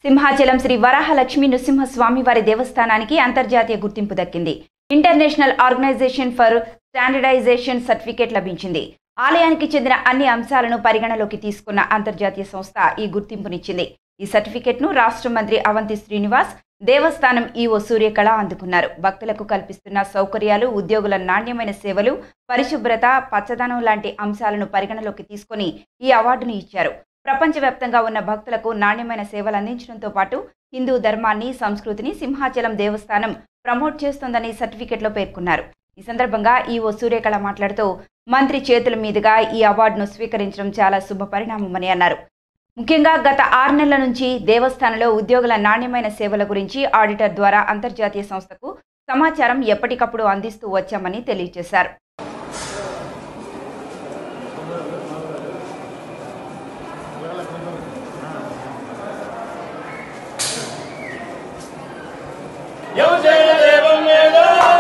సింహాచలం శ్రీ వరాహలక్ష్మి నృసింహస్వామి వారి దేవస్థానానికి అంతర్జాతీయ గుర్తింపు దక్కింది International Organization for Standardization certificate లభించింది ఆలయానికి చెందిన అన్ని అంశాలను పరిగణలోకి తీసుకున్న అంతర్జాతీయ సంస్థ ఈ గుర్తింపునిచ్చింది ఈ సర్టిఫికేట్ను రాష్ట్ర మంత్రి అవంతి శ్రీనివాస్ దేవస్థానం ఈవో సూర్యకళ అందుకున్నారు భక్తులకు కల్పిస్తున్న సౌకర్యాలు ఉద్యోగుల నాణ్యమైన సేవలు పరిశుభ్రత పచ్చదనం లాంటి అంశాలను పరిగణలోకి తీసుకొని ఈ అవార్డును ఇచ్చారు ప్రపంచవ్యాప్తంగా ఉన్న భక్తులకు నాణ్యమైన సేవలు అందించడంతో పాటు హిందూ ధర్మాన్ని సంస్కృతిని సింహాచలం దేవస్థానం ప్రమోట్ చేస్తోందని సర్టిఫికెట్లో పేర్కొన్నారు ఈ సందర్భంగా ఈవో సూర్యకళ మాట్లాడుతూ మంత్రి చేతుల మీదుగా ఈ అవార్డును స్వీకరించడం చాలా శుభ పరిణామమని అన్నారు ముఖ్యంగా గత ఆరు నెలల నుంచి దేవస్థానంలో ఉద్యోగుల నాణ్యమైన సేవల గురించి ఆడిటర్ ద్వారా అంతర్జాతీయ సంస్థకు సమాచారం ఎప్పటికప్పుడు అందిస్తూ వచ్చామని తెలియజేశారు యోజన దేవం వేద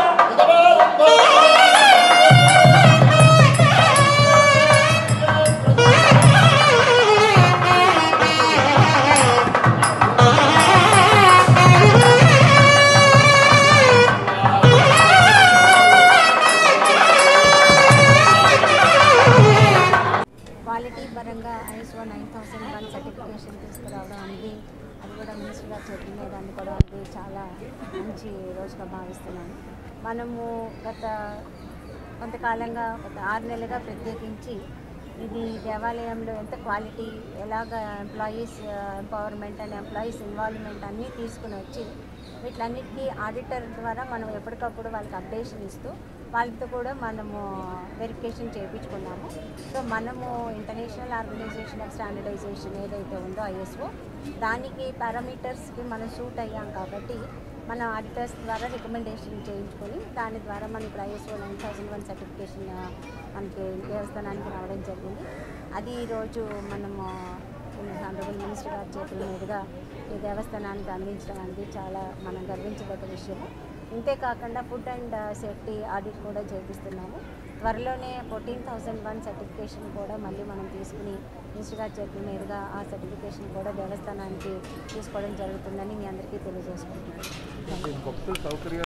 క్వాలిటీ పరంగా ISO nine thousand one certification తీసుకురావడం అనేది అది కూడా మినిస్టర్ గారు చేతుల మీద అందుకోవడం అనేది చాలా మంచి రోజుగా భావిస్తున్నాను మనము గత కొంతకాలంగా గత ఆరు నెలలుగా ప్రత్యేకించి ఇది దేవాలయంలో ఎంత క్వాలిటీ ఎలాగ employees empowerment and employees involvement అన్నీ తీసుకుని వచ్చి వీటిలన్నిటికీ ఆడిటర్ ద్వారా మనం ఎప్పటికప్పుడు వాళ్ళకి అప్డేషన్ ఇస్తూ వాళ్ళతో కూడా మనము వెరిఫికేషన్ చేయించుకున్నాము సో మనము ఇంటర్నేషనల్ ఆర్గనైజేషన్ ఆఫ్ స్టాండర్డైజేషన్ ఏదైతే ఉందో ఐఎస్ఓ దానికి పారామీటర్స్కి మనం సూట్ అయ్యాం కాబట్టి మన ఆడిటర్స్ ద్వారా రికమెండేషన్ చేయించుకొని దాని ద్వారా మన ఇప్పుడు ISO nine thousand one certification మనకి దేవస్థానానికి రావడం జరిగింది అది ఈరోజు మనము ఆనరబుల్ మినిస్టర్ గారి చేతుల మీదుగా ఈ దేవస్థానానికి అందించడం అనేది చాలా మనం గర్వించదగ్గ విషయము ఇంతేకాకుండా ఫుడ్ అండ్ సేఫ్టీ ఆడిట్ కూడా చేపిస్తున్నాము త్వరలోనే ఫోర్టీన్ థౌసండ్ వన్ సర్టిఫికేషన్ కూడా మళ్ళీ మనం తీసుకుని మినిస్టర్ గారి చేతుల మీదుగా ఆ సర్టిఫికేషన్ కూడా దేవస్థానానికి తీసుకోవడం జరుగుతుందని మీ అందరికీ తెలియజేసుకుంటున్నాను భక్తుల సౌకర్యాలు